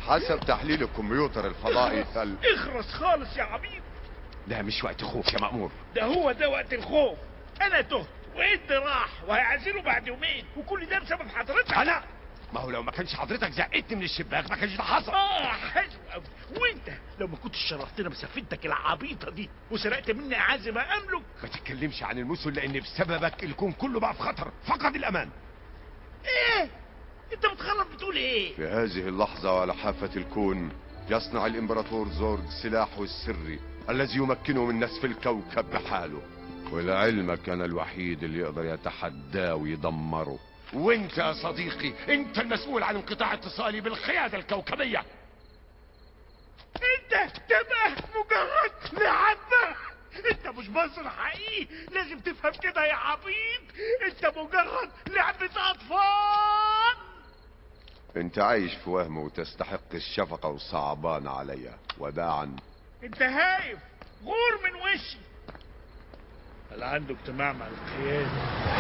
حسب تحليل الكمبيوتر الفضائي ال... اخرس خالص يا عبيط ده مش وقت خوف يا مأمور ده هو ده وقت الخوف انا تهت وانت راح وهيعزله بعد يومين وكل ده بسبب حضرتك انا ما هو لو ما كانش حضرتك زقتني من الشباك ما كانش ده حصل اه حلو قوي وانت لو ما كنتش شرفتنا بسفينتك العبيطه دي وسرقت مني اعز ما املك ما تتكلمش عن الموسم لان بسببك الكون كله بقى في خطر فقد الامان ايه انت بتخرب بتقول ايه في هذه اللحظة على حافة الكون يصنع الامبراطور زورج سلاحه السري الذي يمكنه من نسف الكوكب بحاله ولعلمك انا الوحيد اللي يقدر يتحداه ويدمره وانت يا صديقي انت المسؤول عن انقطاع اتصالي بالقيادة الكوكبية انت تبقى مجرد لعبة انت مش بصر حقيقي لازم تفهم كده يا عبيط انت مجرد لعبة اطفال انت عايش في وهم وتستحق الشفقة وصعبان عليا وداعا انت هايف غور من وشي هل عنده اجتماع مع القيادة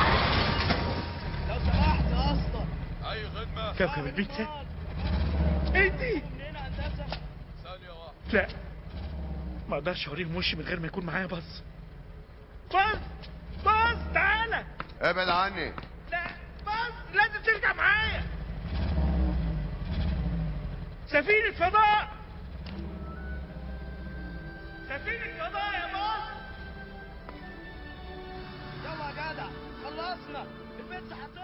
لو سمحت يا اسطى اي خدمة كوكب البيتزا انتي منين هندسه ثانية واحدة لا ما اقدرش اوريهم وشي من غير ما يكون معايا باص باص باص تعالى ابعد عني لا باص لازم ترجع معايا سفينة فضاء سفينة فضاء يا باص يلا يا جدع خلصنا البيتزا هتخلص